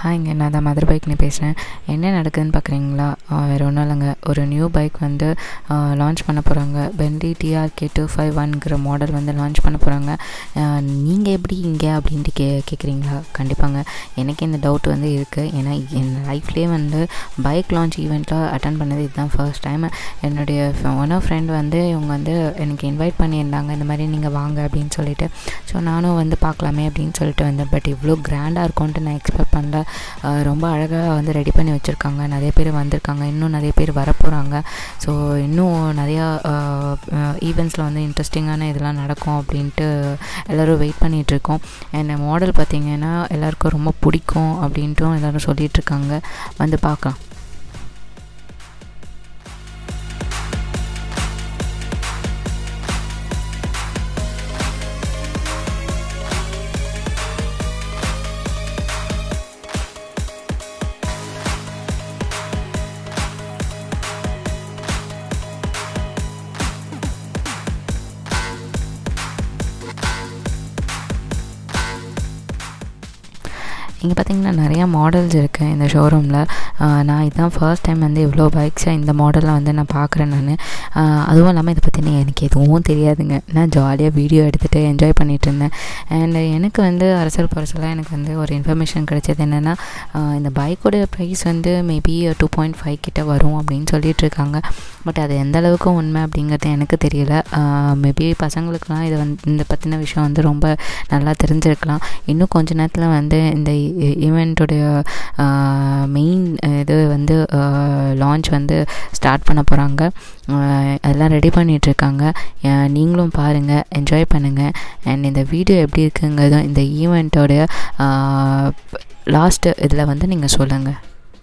ஹாய்ங்க நான் தான் மதுரை பைக்னு பேசுகிறேன் என்ன நடக்குதுன்னு பார்க்குறீங்களா வேறு ஒன்றும் இல்லைங்க ஒரு நியூ பைக் வந்து லான்ச் பண்ண போகிறாங்க பென்டி டிஆர்கே டூ ஃபைவ் ஒன்கிற மாடல் வந்து லான்ச் பண்ண போகிறாங்க நீங்கள் எப்படி இங்கே அப்படின்ட்டு கே கேட்குறீங்களா கண்டிப்பாங்க எனக்கு இந்த டவுட் வந்து இருக்குது ஏன்னா என் லைஃப்லேயே வந்து பைக் லான்ச் ஈவெண்ட்டில் அட்டன் பண்ணது இதுதான் ஃபர்ஸ்ட் டைம் என்னுடைய ஒன் ஆஃப் ஃப்ரெண்ட் வந்து இவங்க வந்து எனக்கு இன்வைட் பண்ணியிருந்தாங்க இந்த மாதிரி நீங்கள் வாங்க அப்படின்னு சொல்லிட்டு ஸோ நானும் வந்து பார்க்கலாமே அப்படின்னு சொல்லிட்டு வந்தேன் பட் இவ்வளோ கிராண்டாக இருக்கும்ன்ட்டு நான் எக்ஸ்பெக்ட் பண்ணல ரொம்ப அழகாக வந்து ரெடி பண்ணி வச்சுருக்காங்க நிறைய பேர் வந்திருக்காங்க இன்னும் நிறைய பேர் வரப்போகிறாங்க ஸோ இன்னும் நிறையா ஈவெண்ட்ஸில் வந்து இன்ட்ரெஸ்டிங்கான இதெல்லாம் நடக்கும் அப்படின்ட்டு எல்லோரும் வெயிட் பண்ணிகிட்ருக்கோம் அண்ட் மாடல் பார்த்திங்கன்னா எல்லாருக்கும் ரொம்ப பிடிக்கும் அப்படின்ட்டும் எல்லோரும் சொல்லிகிட்ருக்காங்க வந்து பார்க்கலாம் இங்கே பார்த்தீங்கன்னா நிறையா மாடல்ஸ் இருக்குது இந்த ஷோரூமில் நான் இதுதான் ஃபர்ஸ்ட் டைம் வந்து இவ்வளோ பைக்ஸை இந்த மாடலில் வந்து நான் பார்க்குறேன் நான் அதுவும் இல்லாமல் இதை பற்றி எனக்கு எதுவும் தெரியாதுங்க நான் ஜாலியாக வீடியோ எடுத்துகிட்டு என்ஜாய் பண்ணிகிட்டு இருந்தேன் அண்ட் எனக்கு வந்து அரசல் பரசலாக எனக்கு வந்து ஒரு இன்ஃபர்மேஷன் கிடைச்சது என்னென்னா இந்த பைக்கோட ப்ரைஸ் வந்து மேபி டூ பாயிண்ட் ஃபைவ் கிட்ட வரும் அப்படின்னு சொல்லிட்டு இருக்காங்க பட் அது எந்த அளவுக்கு உண்மை அப்படிங்கிறது எனக்கு தெரியல மேபி பசங்களுக்கெலாம் இது வந்து இந்த பற்றின விஷயம் வந்து ரொம்ப நல்லா தெரிஞ்சிருக்கலாம் இன்னும் கொஞ்ச நேரத்தில் வந்து இந்த ஈவெண்ட்டுடைய மெயின் இது வந்து லான்ச் வந்து ஸ்டார்ட் பண்ண போகிறாங்க அதெல்லாம் ரெடி பண்ணிகிட்ருக்காங்க நீங்களும் பாருங்கள் என்ஜாய் பண்ணுங்கள் அண்ட் இந்த வீடியோ எப்படி இருக்குங்கிறதும் இந்த ஈவெண்ட்டோடைய லாஸ்ட்டு இதில் வந்து நீங்கள் சொல்லுங்கள்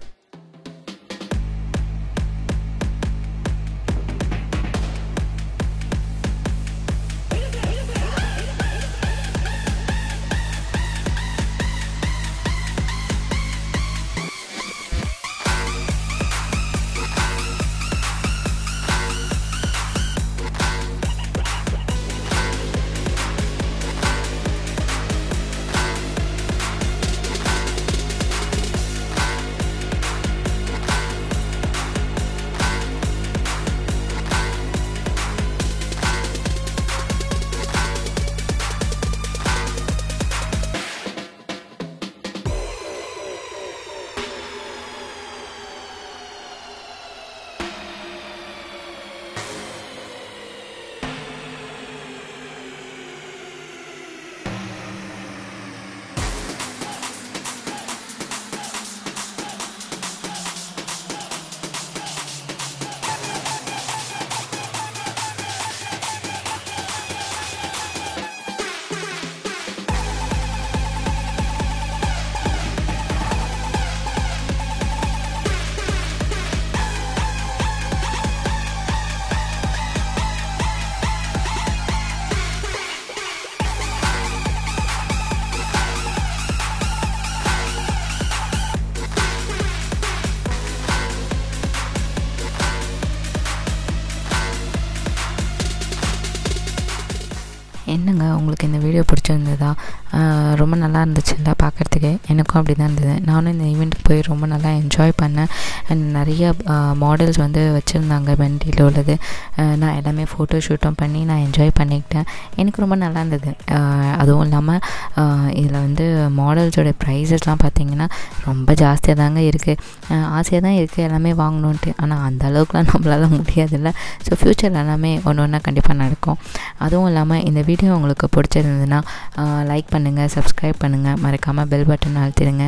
என்னங்க உங்களுக்கு இந்த வீடியோ பிடிச்சிருந்ததா ரொம்ப நல்லா இருந்துச்சுல்ல பார்க்குறதுக்கு எனக்கும் அப்படி தான் இருந்தது நானும் இந்த ஈவெண்ட்டுக்கு போய் ரொம்ப நல்லா என்ஜாய் பண்ணேன் அண்ட் நிறைய மாடல்ஸ் வந்து வச்சுருந்தாங்க பெண்டியில் உள்ளது நான் எல்லாமே ஃபோட்டோ ஷூட்டும் பண்ணி நான் என்ஜாய் பண்ணிக்கிட்டேன் எனக்கு ரொம்ப நல்லா இருந்தது அதுவும் இல்லாமல் இதில் வந்து மாடல்ஸோட ப்ரைஸஸ்லாம் பார்த்திங்கன்னா ரொம்ப ஜாஸ்தியாக தாங்க இருக்குது ஆசையாக தான் இருக்குது எல்லாமே வாங்கணுன்ட்டு ஆனால் அந்த அளவுக்குலாம் நம்மளால் முடியாதுல்ல ஸோ ஃப்யூச்சர் எல்லாமே ஒன்று ஒன்றா கண்டிப்பாக நடக்கும் அதுவும் இல்லாமல் இந்த வீடியோ உங்களுக்கு பிடிச்சிருந்ததுன்னா லைக் பண்ணுங்கள் சப்ஸ்கிரைப் பண்ணுங்கள் மறக்காமல் பெல் பட்டன் அழுத்திடுங்க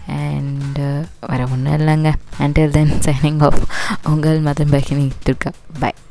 அண்டு வேறு ஒன்றும் இல்லைங்க அண்டில் தென் சைனிங் ஆஃப் உங்கள் மதன் பகினி துர்கா பாய்